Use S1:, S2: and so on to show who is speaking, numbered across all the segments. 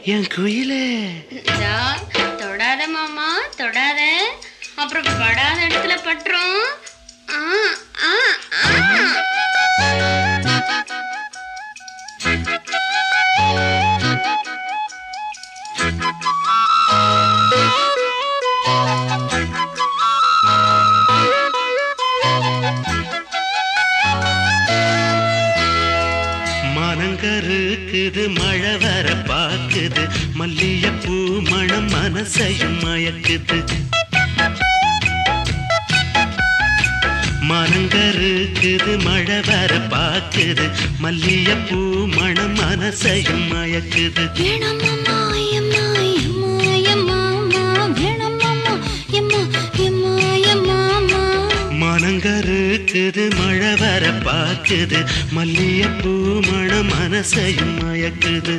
S1: என் குயிலே
S2: இதா, தொடாத மாமா தொடாத அப்புறம் படாத இடத்துல பட்டுரும் ஆ, ஆ, ஆ.
S1: மனங்கருக்குது மழை வர பாக்குது மல்லியப்பூ மணம் மனசையும் மயக்குது மனங்கருக்குது மழை வர பாக்குது மல்லியப்பூ மணம் மனசையும் மயக்குது
S2: வேணாம் மாமா, எம்மா, எம்மா, எம்மா, அம்மா. வேணாம் மாமா, எம்மா, எம்மா, எம்மா, அம்மா.
S1: மனங்கருக்குது மழை வர பாக்குது மல்லியப்பூ மணம் மனசையும் மயக்குது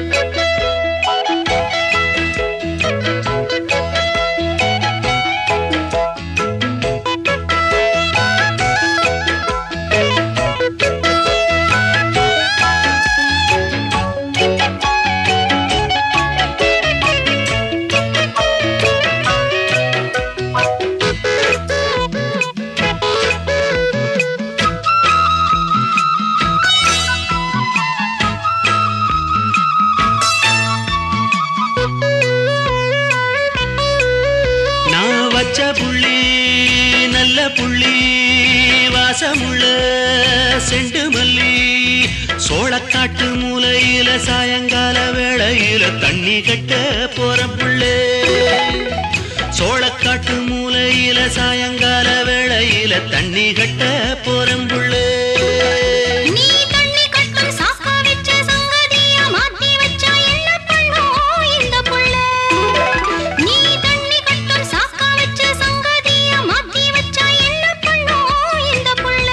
S1: நான் வச்ச புள்ளி நல்ல புள்ளி வாசமுள்ள செண்டு மல்லி சோளக்காட்டு மூலையில சாயங்கால வேளையில தண்ணி கட்ட போற புள்ளே சோளக்காட்டு மூலையில சாயங்கால வேளையில தண்ணி கட்ட போறேன் புள்ளே
S2: நீ தண்ணி கட்டும் சாக்கா வச்ச சங்கதிய மாத்தி வச்சா என்ன பண்ணும் இந்த புள்ள? நீ தண்ணி கட்டும் சாக்கா வச்ச சங்கதிய மாத்தி வச்சா என்ன பண்ணும் இந்த புள்ள?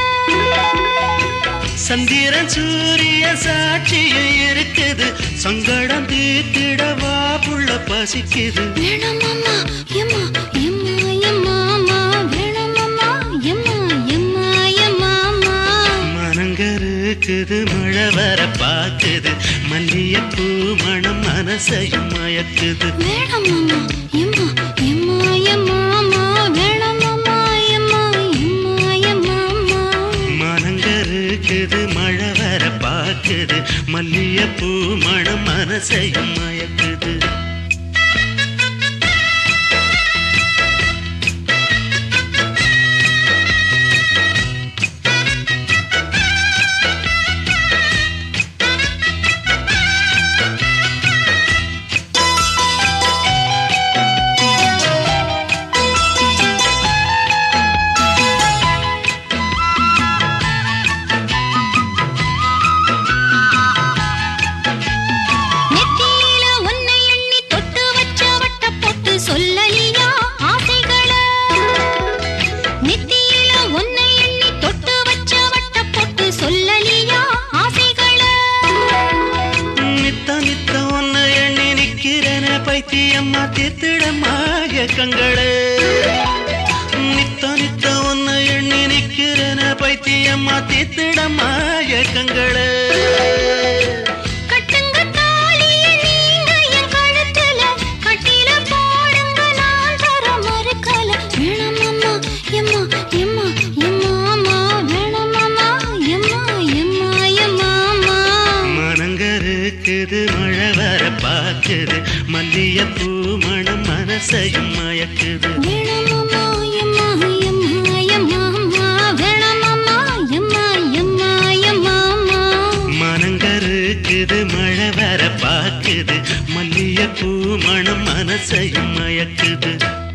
S1: சந்திரன் சூரிய சாட்சியம் இருக்குது சங்கடம் தீர்த்திடவா புள்ள பசிக்குது
S2: வேணாம் மாமா, எம்மா, எம்மா, எம்மா, அம்மா. வேணாம் மாமா, எம்மா, எம்மா, எம்மா, அம்மா.
S1: மனங்கருக்குது மழை வர பாக்குது மல்லியப்பூ மணம் மனசையும் மயக்குது
S2: வேணாம் மாமா, எம்மா, எம்மா, எம்மா, அம்மா. வேணாம் மாமா, எம்மா, எம்மா, எம்மா, அம்மா.
S1: மனங்கருக்குது மழை வர பாக்குது மல்லியப்பூ மணம் மனசையும் மயக்குது
S2: நெத்தியில உன்னை எண்ணி தொட்டு வச்ச வட்ட போட்டு சொல்லலியா ஆசைகள நெத்தியில உன்னை எண்ணி தொட்டு வச்ச வட்ட போட்டு சொல்லலியா ஆசைகள
S1: நித்த நித்த ஒன்ன எண்ணி நிக்கிறன பைத்தியம்மா தீர்த்திடம்மா கங்களே நித்த நித்த ஒன்ன எண்ணி நிக்கிறன பைத்தியம்மா தீர்த்திடம்மா கங்களே
S2: கட்டுங்க தாலிய நீங்க என் கழுத்துல கட்டில போடுங்க நான் தர மறுக்கல வேணாம் மாமா எம்மா எம்மா எம்மா அம்மா வேணாம் மாமா எம்மா எம்மா எம்மா அம்மா
S1: மனங்கருக்குது மழை வர பாக்குது மல்லியப்பூ மணம் மனசையும் மயக்குது
S2: வேணாம் மாமா எம்மா எம்மா எம்மா அம்மா வேணாம் மாமா எம்மா எம்மா எம்மா அம்மா
S1: மனங்கருக்குது மழை வர பாக்குது மல்லியப்பூ மணம் மனசையும் மயக்குது